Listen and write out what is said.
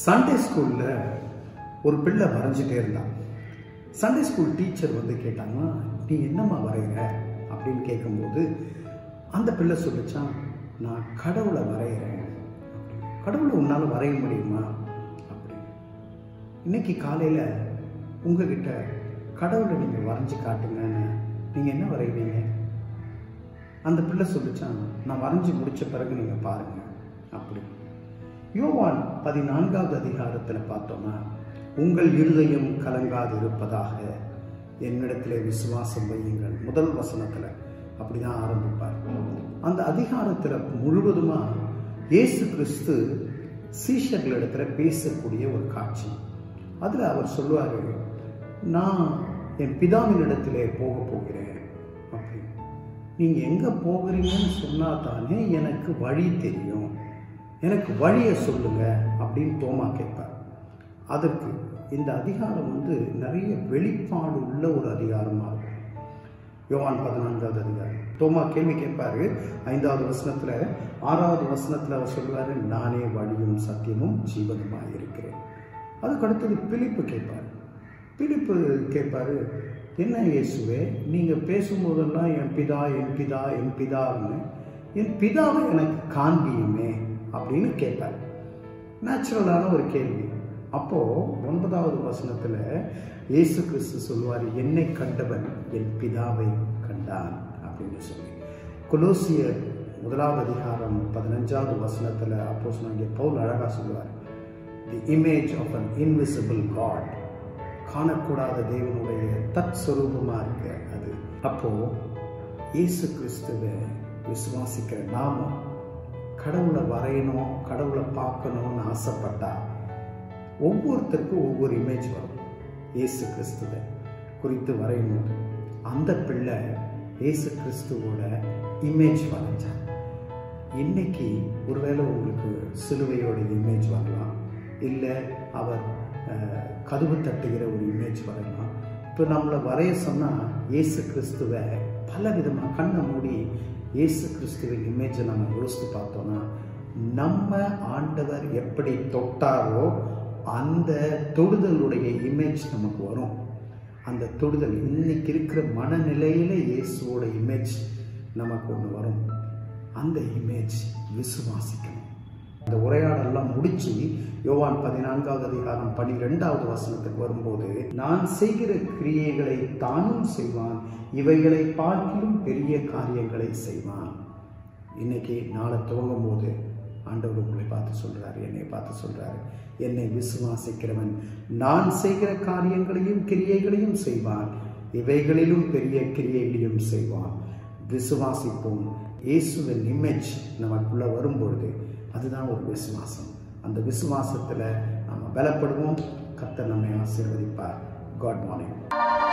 Sunday ஸ்கூலில் ஒரு பிள்ளை வரைஞ்சிட்டே இருந்தான் சண்டே ஸ்கூல் டீச்சர் வந்து கேட்டாங்கன்னா நீ என்னம்மா வரைகிற அப்படின்னு கேட்கும்போது அந்த பிள்ளை சொல்லிச்சான் நான் கடவுளை வரைகிறேன் கடவுளை உன்னால் வரைய முடியுமா அப்படி இன்னைக்கு காலையில் உங்ககிட்ட கடவுளை நீங்கள் வரைஞ்சி காட்டுங்கன்னு நீங்கள் என்ன வரைவீங்க அந்த பிள்ளை சொல்லிச்சான் நான் வரைஞ்சி முடிச்ச பிறகு நீங்கள் பாருங்க அப்படி யோவான் பதினான்காவது அதிகாரத்தில் பார்த்தோம்னா உங்கள் இருதயம் கலங்காது இருப்பதாக என்னிடத்திலே விசுவாசம் வையுங்கள் முதல் வசனத்தில் அப்படிதான் ஆரம்பிப்பார் அந்த அதிகாரத்தில் முழுவதுமாக இயேசு கிறிஸ்து சீஷர்களிடத்துல பேசக்கூடிய ஒரு காட்சி அதில் அவர் சொல்லுவார் நான் என் பிதாவின் இடத்திலே போக போகிறேன் அப்படி நீங்கள் எங்கே போகிறீங்கன்னு சொன்னால் தானே எனக்கு வழி தெரியும் எனக்கு வழியை சொல்லுங்க அப்படின்னு தோமா கேட்பார் அதற்கு இந்த அதிகாரம் வந்து நிறைய வெளிப்பாடு உள்ள ஒரு அதிகாரமாக இருக்கும் யோவான் பதினான்காவது அதிகாரம் தோமா கேள்வி கேட்பாரு ஐந்தாவது வசனத்தில் ஆறாவது வசனத்தில் அவர் சொல்லுவார் நானே வழியும் சத்தியமும் ஜீவனுமாக இருக்கிறேன் அதுக்கு அடுத்தது பிலிப்பு கேட்பார் பிலிப்பு கேட்பாரு என்ன இயேசுவே நீங்கள் பேசும்போதெல்லாம் என் பிதா என் பிதா என் பிதான்னு என் பிதாவை எனக்கு காண்பியுமே அப்படின்னு கேட்பார் நேச்சுரலான ஒரு கேள்வி அப்போ ஒன்பதாவது வசனத்துல இயேசு கிறிஸ்து சொல்லுவார் என்னை கண்டவன் என் பிதாவை கண்டான் அப்படின்னு சொல்லி கொலோசியர் முதலாவது அதிகாரம் பதினஞ்சாவது வசனத்துல அப்போ சொன்னாங்க பவுல் அழகா சொல்லுவார் the image of an invisible god காணக்கூடாத தேவனுடைய தத் சொரூபமாக இருக்கு அது அப்போ இயேசு கிறிஸ்துவை விசுவாசிக்கிற நாம கடவுளை வரையணும் கடவுளை பார்க்கணும்னு ஆசைப்பட்டா ஒவ்வொருத்தருக்கும் ஒவ்வொரு இமேஜ் வரும் இயேசு கிறிஸ்துவை குறித்து வரையும் போது அந்த பிள்ளை இயேசு கிறிஸ்துவோட இமேஜ் வரைஞ்சான் இன்னைக்கு ஒருவேளை உங்களுக்கு சிலுவையோட இமேஜ் வரலாம் இல்லை அவர் கதவு தட்டுகிற ஒரு இமேஜ் வரையலாம் இப்போ நம்மளை வரைய சொன்னால் இயேசு கிறிஸ்துவை பல விதமாக கண்ணை மூடி இயேசு கிறிஸ்துவின் இமேஜை நம்ம யோசித்து பார்த்தோம்னா நம்ம ஆண்டவர் எப்படி தொட்டாரோ அந்த தொடுதலுடைய இமேஜ் நமக்கு வரும் அந்த தொடுதல் இன்னைக்கு இருக்கிற மனநிலையில் இயேசுவோட இமேஜ் நமக்கு ஒன்று வரும் அந்த இமேஜ் விசுவாசிக்கணும் இந்த உரையாடெல்லாம் முடிச்சு யோவான் பதினான்காவது அதிகாரம் பனிரெண்டாவது வசனத்துக்கு வரும்போது நான் செய்கிற கிரியைகளை தானும் செய்வான் இவைகளை பார்க்கிலும் பெரிய காரியங்களை செய்வான் இன்னைக்கு நாளை துவங்கும் போது ஆண்டவர் உங்களை பார்த்து சொல்றாரு என்னை பார்த்து சொல்றாரு என்னை விசுவாசிக்கிறவன் நான் செய்கிற காரியங்களையும் கிரியைகளையும் செய்வான் இவைகளிலும் பெரிய கிரியைகளையும் செய்வான் விசுவாசிப்போம் இயேசுவின் இமேஜ் நமக்குள்ள வரும்பொழுது அதுதான் ஒரு விசுவாசம் அந்த விசுவாசத்தில் நம்ம பலப்படுவோம் கர்த்தர் நம்மை ஆசீர்வதிப்பார் காட் மார்னிங்